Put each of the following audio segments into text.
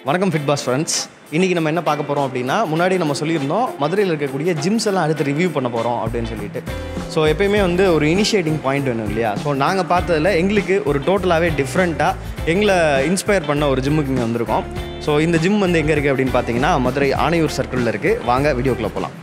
வணக்கம் fit pass friends இன்றைக்கி நம்ம என்ன பார்க்க போகிறோம் அப்படின்னா முன்னாடி நம்ம சொல்லியிருந்தோம் மதுரையில் இருக்கக்கூடிய ஜிம்ஸ் எல்லாம் அடுத்து ரிவ்யூ பண்ண போகிறோம் அப்படின்னு சொல்லிட்டு ஸோ எப்பயுமே வந்து ஒரு இனிஷியேட்டிங் பாயிண்ட் வேணும் இல்லையா ஸோ நாங்கள் பார்த்ததில் எங்களுக்கு ஒரு டோட்டலாகவே டிஃப்ரெண்ட்டாக எங்களை இன்ஸ்பயர் பண்ண ஒரு ஜிம்முக்கு இங்கே வந்திருக்கோம் ஸோ இந்த ஜிம் வந்து எங்கே இருக்குது அப்படின்னு பார்த்தீங்கன்னா மதுரை ஆணையூர் சர்க்கிளில் இருக்குது வாங்க வீடியோக்குள்ளே போகலாம்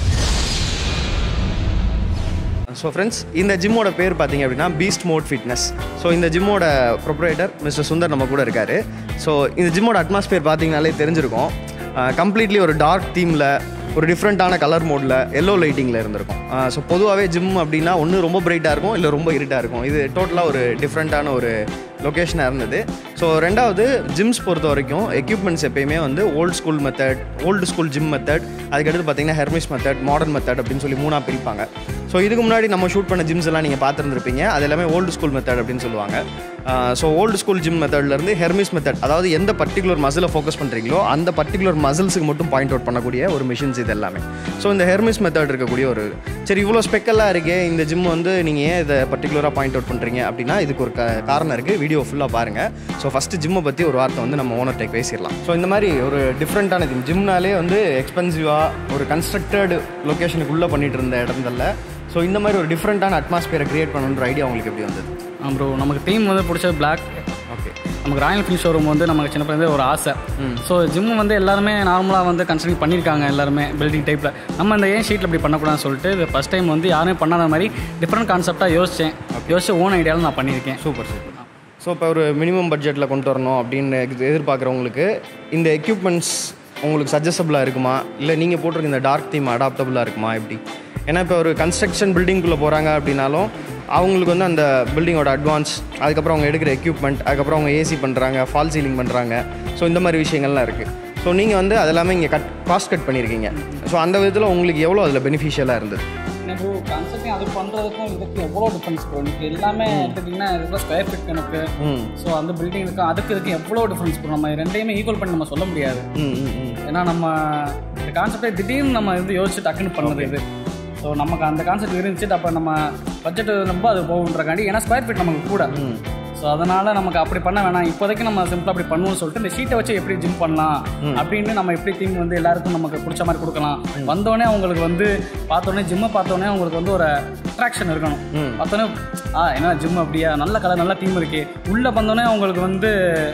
ஸோ ஃப்ரெண்ட்ஸ் இந்த ஜிம்மோட பேர் பார்த்தீங்க அப்படின்னா பீஸ்ட் மோட் ஃபிட்னஸ் ஸோ இந்த ஜிம்மோட ப்ரொப்ரேட்டர் மிஸ்டர் சுந்தர் நம்ம கூட இருக்கார் ஸோ இந்த ஜிம்மோட அட்மாஸ்பியர் பார்த்தீங்கனாலே தெரிஞ்சிருக்கும் கம்ப்ளீட்லி ஒரு டார்க் தீமில் ஒரு டிஃப்ரெண்ட்டான கலர் மோடில் எல்லோ லைட்டிங்கில் இருந்திருக்கும் ஸோ பொதுவாகவே ஜிம் அப்படின்னா ஒன்று ரொம்ப பிரைட்டாக இருக்கும் இல்லை ரொம்ப இருட்டாக இருக்கும் இது டோட்டலாக ஒரு டிஃப்ரெண்ட்டான ஒரு லொக்கேஷனாக இருந்தது ஸோ ரெண்டாவது ஜிம்ஸ் பொறுத்த வரைக்கும் எக்யூப்மெண்ட்ஸ் எப்பயுமே வந்து old school method old school gym method அதுக்கடுத்து பார்த்தீங்கன்னா ஹெர்மிஸ் மெத்தட் மாடர்ன் மெத்தட் அப்படின்னு சொல்லி மூணாக பிரிப்பாங்க ஸோ இதுக்கு முன்னாடி நம்ம ஷூட் பண்ண ஜிம்ஸ் எல்லாம் நீங்கள் பார்த்துருந்துருப்பீங்க அது எல்லாமே ஓல்டு ஸ்கூல் மெத்தட் அப்படின்னு சொல்லுவாங்க ஸோ ஓல்டு ஸ்கூல் ஜிம் மெத்தட்லேருந்து ஹெர்மிஸ் மெத்தட் அதாவது எந்த பர்டிகுலர் மசிலை ஃபோக்கஸ் பண்ணுறீங்களோ அந்த பர்டிகுலர் மசில்ஸுக்கு மட்டும் பாயிண்ட் அவுட் பண்ணக்கூடிய ஒரு மிஷின்ஸ் இது எல்லாமே ஸோ இந்த ஹெர்மிஸ் மெத்தட் இருக்கக்கூடிய ஒரு சரி இவ்வளோ ஸ்பெக்கெல்லாம் இருக்கே இந்த ஜிம் வந்து நீங்கள் ஏன் இதை பர்டிகுலராக பாயிண்ட் அவுட் பண்ணுறீங்க அப்படின்னா இதுக்கு ஒரு க- காரணம் இருக்குது வீடியோ ஃபுல்லாக பாருங்கள் ஸோ ஃபஸ்ட்டு ஜிம்மை பற்றி ஒரு வார்த்தை வந்து நம்ம ஓனர்கிட்ட பேசிடலாம் ஸோ இந்த மாதிரி ஒரு டிஃப்ரெண்ட்டான ஜிம் ஜிம்னாலே வந்து எக்ஸ்பென்சிவாக ஒரு கன்ஸ்ட்ரக்டட் லொக்கேஷனுக்குள்ளே பண்ணிட்டு இருந்த இடத்துல ஸோ இந்த மாதிரி ஒரு டிஃப்ரெண்ட்டான அட்மாஸ்பியரை கிரியேட் பண்ணணுன்ற ஐடியா உங்களுக்கு எப்படி வந்தது ப்ரோ நமக்கு தீம் வந்து பிடிச்சது பிளாக் ஓகே நமக்கு ராயல் ஃபீல் ஷோரூம் வந்து நமக்கு சின்ன பிள்ளைங்க ஒரு ஆசை ஸோ ஜிம் வந்து எல்லாருமே நார்மலாக வந்து கன்ஸ்ட்ரக்ட் பண்ணியிருக்காங்க எல்லாருமே பில்டிங் டைப்பில் நம்ம இந்த ஏன் ஷீட்டில் இப்படி பண்ணக்கூடாதுன்னு சொல்லிட்டு இது ஃபஸ்ட் டைம் வந்து யாருமே பண்ணாத மாதிரி டிஃப்ரெண்ட் கான்செப்டாக யோசித்தேன் யோசிச்சு ஓன் ஐடியாவில் நான் பண்ணியிருக்கேன் சூப்பர் சூப்பர் ஸோ இப்போ ஒரு மினிமம் பட்ஜெட்டில் கொண்டு வரணும் அப்படின்னு எதிர்- எதிர்பார்க்குறவங்களுக்கு இந்த எக்யூப்மெண்ட்ஸ் உங்களுக்கு சஜஸ்டபுளாக இருக்குமா இல்லை நீங்கள் போட்டிருக்க இந்த டார்க் தீம் அடாப்டபுளாக இருக்குமா எப்படி ஏன்னா இப்போ ஒரு கன்ஸ்ட்ரக்ஷன் பில்டிங்குள்ளே போகிறாங்க அப்படின்னாலும் அவங்களுக்கு வந்து அந்த பில்டிங்கோட அட்வான்ஸ் அதுக்கப்புறம் அவங்க எடுக்கிற எக்யூப்மெண்ட் அதுக்கப்புறம் அவங்க ஏசி பண்ணுறாங்க ஃபால் சீலிங் பண்ணுறாங்க ஸோ இந்த மாதிரி விஷயங்கள்லாம் இருக்குது ஸோ நீங்கள் வந்து அதெல்லாமே இங்கே கட் காஸ்ட் கட் பண்ணியிருக்கீங்க ஸோ அந்த விதத்தில் உங்களுக்கு எவ்வளோ அதில் பெனிஃபிஷியலாக இருந்தது எனக்கு கன்ஸ்ட்ரக்டிங் அது பண்ணுறதுக்கும் இதுக்கு எவ்வளோ டிஃப்ரென்ஸ் ப்ரோ எனக்கு எல்லாமே எடுத்துக்கிட்டிங்கன்னா இதுக்கு ஸ்கொயர் ஃபீட் கணக்கு ம் ஸோ அந்த பில்டிங் இருக்கும் அதுக்கு இதுக்கு எவ்வளோ டிஃப்ரென்ஸ் ப்ரோ நம்ம ரெண்டையுமே ஈக்குவல் பண்ணி நம்ம சொல்ல முடியாது ம் ம் ம் ஏன்னா நம்ம இந்த கான்செப்டே திடீர்னு நம்ம வந்து யோசிச்சு டக்குன்னு பண்ணது இது ஸோ நமக்கு அந்த கான்செப்ட் இருந்துச்சு அப்போ நம்ம பட்ஜெட் ரொம்ப அது போகுன்றக்காண்டி ஏன்னா ஸ்கொயர் ஃபீட் நமக்கு கூட ஸோ அதனால நமக்கு அப்படி பண்ண வேணாம் இப்போதைக்கு நம்ம சிம்பிளாக அப்படி பண்ணுவோம்னு சொல்லிட்டு இந்த ஷீட்டை வச்சு எப்படி ஜிம் பண்ணலாம் அப்படின்னு நம்ம எப்படி தீம் வந்து எல்லாருக்கும் நமக்கு பிடிச்ச மாதிரி கொடுக்கலாம் வந்தோடனே அவங்களுக்கு வந்து பார்த்தோன்னே ஜிம்மை பார்த்தோன்னே அவங்களுக்கு வந்து ஒரு அட்ராக்ஷன் இருக்கணும் பார்த்தோன்னே ஆ என்ன ஜிம் அப்படியா நல்ல கலர் நல்ல தீம் இருக்கே உள்ளே வந்தோடனே அவங்களுக்கு வந்து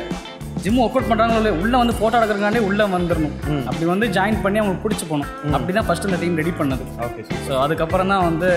ஜிம் ஒர்க் அவுட் பண்ணுறாங்களோ இல்லையோ உள்ளே வந்து ஃபோட்டோ எடுக்கிறக்காண்டே உள்ளே வந்துடணும் அப்படி வந்து ஜாயின் பண்ணி அவங்களுக்கு பிடிச்சி போகணும் அப்படி தான் ஃபஸ்ட்டு இந்த டீம் ரெடி பண்ணது ஓகே ஸோ அதுக்கப்புறம் தான் வந்து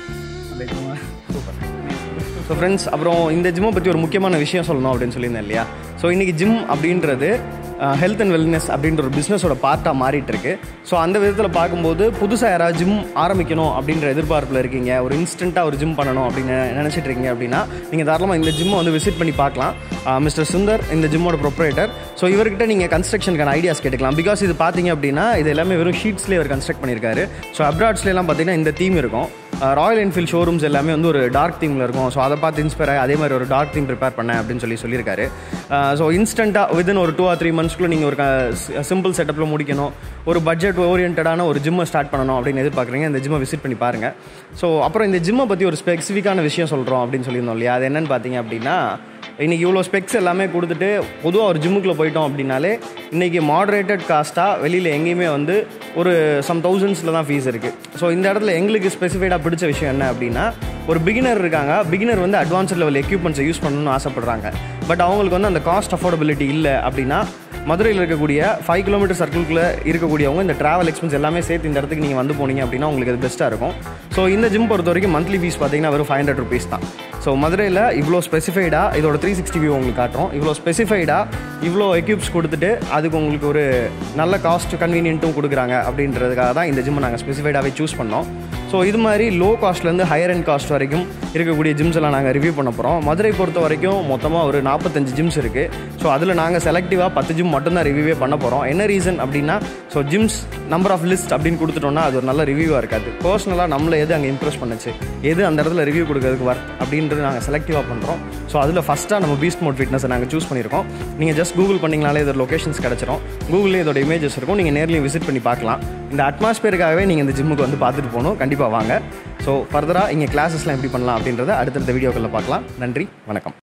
ஸோ ஃப்ரெண்ட்ஸ் அப்புறம் இந்த ஜிம்மை பற்றி ஒரு முக்கியமான விஷயம் சொல்லணும் அப்படின்னு சொல்லியிருந்தேன் இல்லையா ஸோ இன்றைக்கி ஜிம் அப்படின்றது ஹெல்த் அண்ட் வெல்னஸ் அப்படின்ற ஒரு பிஸ்னஸோட பார்ட்டாக மாறிட்டு இருக்கு ஸோ அந்த விதத்தில் பார்க்கும்போது புதுசாக யாராவது ஜிம் ஆரம்பிக்கணும் அப்படின்ற எதிர்பார்ப்பில் இருக்கீங்க ஒரு இன்ஸ்டண்ட்டாக ஒரு ஜிம் பண்ணணும் அப்படின்னு நினச்சிட்டு இருக்கீங்க அப்படின்னா நீங்கள் தாராளமாக இந்த ஜிம்மை வந்து விசிட் பண்ணி பார்க்கலாம் மிஸ்டர் சுந்தர் இந்த ஜிம்மோட ப்ரொப்ரேட்டர் ஸோ இவர்கிட்ட நீங்கள் கன்ஸ்ட்ரக்ஷனுக்கான ஐடியாஸ் கேட்டுக்கலாம் பிகாஸ் இது பார்த்தீங்க அப்படின்னா இது எல்லாமே வெறும் ஷீட்ஸ்லேயே அவர் கன்ஸ்ட்ரக்ட் பண்ணியிருக்காரு ஸோ அப்ராட்ஸ்லாம் பார்த்தீங்கன்னா இந்த தீம் இருக்கும் ராயல் என்ஃபீல்ட் ஷோரூம்ஸ் எல்லாமே வந்து ஒரு டார்க் தீமில் இருக்கும் ஸோ அதை பார்த்து இன்ஸ்பயர் ஆகி அதே மாதிரி ஒரு டார்க் தீம் ப்ரிப்பேர் பண்ணேன் அப்படின்னு சொல்லி சொல்லியிருக்காரு ஸோ இன்ஸ்டண்ட்டாக வித்தின் ஒரு டூ ஆர் த்ரீ மந்த்ஸ்க்குள்ளே நீங்கள் ஒரு சிம்பிள் செட்டப்பில் முடிக்கணும் ஒரு பட்ஜெட் ஓரியன்டான ஒரு ஜிம்மை ஸ்டார்ட் பண்ணணும் அப்படின்னு எதிர்பார்க்குறீங்க இந்த ஜிம்மை விசிட் பண்ணி பாருங்கள் ஸோ அப்புறம் இந்த ஜிம்மை பற்றி ஒரு ஸ்பெசிஃபிக்கான விஷயம் சொல்கிறோம் அப்படின்னு சொல்லியிருந்தோம் இல்லையா அது என்னன்னு பார்த்தீங்க அப்படின்னா இன்றைக்கி இவ்வளோ ஸ்பெக்ஸ் எல்லாமே கொடுத்துட்டு பொதுவாக ஒரு ஜிம்முக்குள்ளே போயிட்டோம் அப்படின்னாலே இன்றைக்கி மாடரேட்டட் காஸ்ட்டாக வெளியில் எங்கேயுமே வந்து ஒரு சம் தௌசண்ட்ஸில் தான் ஃபீஸ் இருக்குது ஸோ இந்த இடத்துல எங்களுக்கு ஸ்பெசிஃபைடாக பிடிச்ச விஷயம் என்ன அப்படின்னா ஒரு பிகினர் இருக்காங்க பிகினர் வந்து அட்வான்ஸ்ட் லெவல் எக்யூப்மெண்ட்ஸை யூஸ் பண்ணணும்னு ஆசைப்படுறாங்க பட் அவங்களுக்கு வந்து அந்த காஸ்ட் அஃபோர்டபிலிட்டி இல்லை அப்படின்னா மதுரையில் இருக்கக்கூடிய ஃபைவ் கிலோமீட்டர் சர்க்கிள்குள்ளே இருக்கக்கூடியவங்க இந்த ட்ராவல் எக்ஸ்பென்ஸ் எல்லாமே சேர்த்து இந்த இடத்துக்கு நீங்கள் வந்து போனீங்க அப்படின்னா உங்களுக்கு அது பெஸ்ட்டாக இருக்கும் ஸோ இந்த ஜிம் பொறுத்த வரைக்கும் மந்த்லி ஃபீஸ் பார்த்தீங்கன்னா வெறும் ஃபைவ் ஹண்ட்ரட் ருபீஸ் தான் ஸோ மதுரையில் இவ்வளோ ஸ்பெசிஃபைடாக இதோட த்ரீ சிக்ஸ்டி வியூ உங்களுக்கு காட்டுறோம் இவ்வளோ ஸ்பெசிஃபைடாக இவ்வளோ எக்யூப்ஸ் கொடுத்துட்டு அதுக்கு உங்களுக்கு ஒரு நல்ல காஸ்ட் கன்வீனியன்ட்டும் கொடுக்குறாங்க அப்படின்றதுக்காக தான் இந்த ஜிம்மை நாங்கள் ஸ்பெசிஃபைடாகவே சூஸ் பண்ணோம் ஸோ இது மாதிரி லோ காஸ்ட்லேருந்து ஹையர் அண்ட் காஸ்ட் வரைக்கும் இருக்கக்கூடிய ஜிம்ஸ் எல்லாம் நாங்கள் ரிவ்யூ பண்ண போகிறோம் மதுரை பொறுத்த வரைக்கும் மொத்தமாக ஒரு நாற்பத்தஞ்சு ஜிம்ஸ் இருக்குது ஸோ அதில் நாங்கள் செலக்டிவாக பத்து ஜிம் மட்டும்தான் ரிவ்யூவே பண்ண போகிறோம் என்ன ரீசன் அப்படின்னா so gyms number of list அப்படின்னு கொடுத்துட்டோம்னா அது ஒரு நல்ல ரிவ்யூவாக இருக்காது பர்சனலாக நம்மளை எது அங்கே இம்ப்ரெஸ் பண்ணுச்சு எது அந்த இடத்துல ரிவ்யூ கொடுக்கறதுக்கு வர்த் அப்படின்றது நாங்கள் செலக்டிவாக பண்ணுறோம் ஸோ அதில் ஃபஸ்ட்டாக நம்ம பீஸ்ட் மோட் ஃபிட்னஸை நாங்கள் சூஸ் பண்ணியிருக்கோம் நீங்கள் ஜஸ்ட் கூகுள் பண்ணிங்கனாலே இதோட லொகேஷன்ஸ் கிடச்சிரும் கூகுளில் இதோட இமேஜஸ் இருக்கும் நீங்கள் நேர்லையும் விசிட் பண்ணி பார்க்கலாம் இந்த அட்மாஸ்பியருக்காகவே நீங்கள் இந்த ஜிம்முக்கு வந்து பார்த்துட்டு போகணும் கண்டிப்பாக வாங்க ஸோ ஃபர்தராக இங்கே கிளாஸஸ்லாம் எப்படி பண்ணலாம் அப்படின்றத அடுத்தடுத்த வீடியோக்களில் பார்க்கலாம் நன்றி வணக்கம்